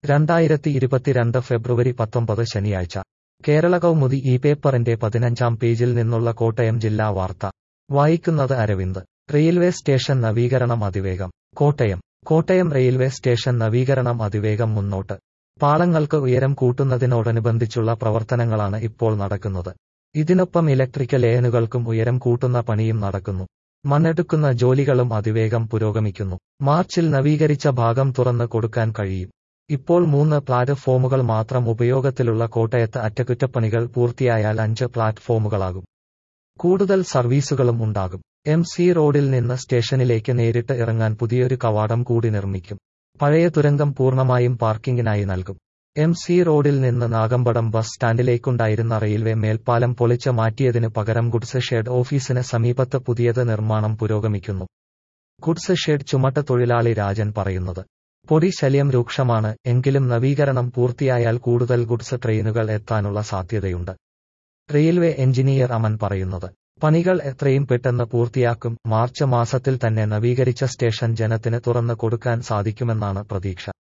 രണ്ടായിരത്തി ഇരുപത്തിരണ്ട് ഫെബ്രുവരി പത്തൊമ്പത് ശനിയാഴ്ച കേരള കൗമുദി ഈ പേപ്പറിന്റെ പതിനഞ്ചാം പേജിൽ നിന്നുള്ള കോട്ടയം ജില്ലാ വാർത്ത വായിക്കുന്നത് അരവിന്ദ് റെയിൽവേ സ്റ്റേഷൻ നവീകരണം അതിവേഗം കോട്ടയം കോട്ടയം റെയിൽവേ സ്റ്റേഷൻ നവീകരണം അതിവേഗം മുന്നോട്ട് പാളങ്ങൾക്ക് ഉയരം കൂട്ടുന്നതിനോടനുബന്ധിച്ചുള്ള പ്രവർത്തനങ്ങളാണ് ഇപ്പോൾ നടക്കുന്നത് ഇതിനൊപ്പം ഇലക്ട്രിക്കൽ ലേനുകൾക്കും ഉയരം കൂട്ടുന്ന പണിയും നടക്കുന്നു മണ്ണെടുക്കുന്ന ജോലികളും അതിവേഗം പുരോഗമിക്കുന്നു മാർച്ചിൽ നവീകരിച്ച ഭാഗം തുറന്ന് കൊടുക്കാൻ കഴിയും ഇപ്പോൾ മൂന്ന് പ്ലാറ്റ്ഫോമുകൾ മാത്രം ഉപയോഗത്തിലുള്ള കോട്ടയത്ത് അറ്റകുറ്റപ്പണികൾ പൂർത്തിയായാൽ അഞ്ച് പ്ലാറ്റ്ഫോമുകളാകും കൂടുതൽ സർവീസുകളും ഉണ്ടാകും എം സി റോഡിൽ നിന്ന് സ്റ്റേഷനിലേക്ക് നേരിട്ട് ഇറങ്ങാൻ പുതിയൊരു കവാടം കൂടി നിർമ്മിക്കും പഴയ തുരങ്കം പൂർണ്ണമായും പാർക്കിങ്ങിനായി നൽകും എം സി റോഡിൽ നിന്ന് നാഗമ്പടം ബസ് സ്റ്റാൻഡിലേക്കുണ്ടായിരുന്ന റെയിൽവേ മേൽപ്പാലം പൊളിച്ച് മാറ്റിയതിനു പകരം ഗുഡ്സ് ഷെഡ് ഓഫീസിന് സമീപത്ത് പുതിയത് നിർമ്മാണം പുരോഗമിക്കുന്നു ഗുഡ്സ് ഷെഡ് ചുമട്ട് തൊഴിലാളി രാജൻ പറയുന്നത് പൊടി ശല്യം രൂക്ഷമാണ് എങ്കിലും നവീകരണം പൂർത്തിയായാൽ കൂടുതൽ ഗുഡ്സ് ട്രെയിനുകൾ എത്താനുള്ള സാധ്യതയുണ്ട് റെയിൽവേ എഞ്ചിനീയർ അമൻ പറയുന്നത് പണികൾ എത്രയും പെട്ടെന്ന് പൂർത്തിയാക്കും മാർച്ച് മാസത്തിൽ തന്നെ നവീകരിച്ച സ്റ്റേഷൻ ജനത്തിന് തുറന്നു കൊടുക്കാൻ സാധിക്കുമെന്നാണ് പ്രതീക്ഷ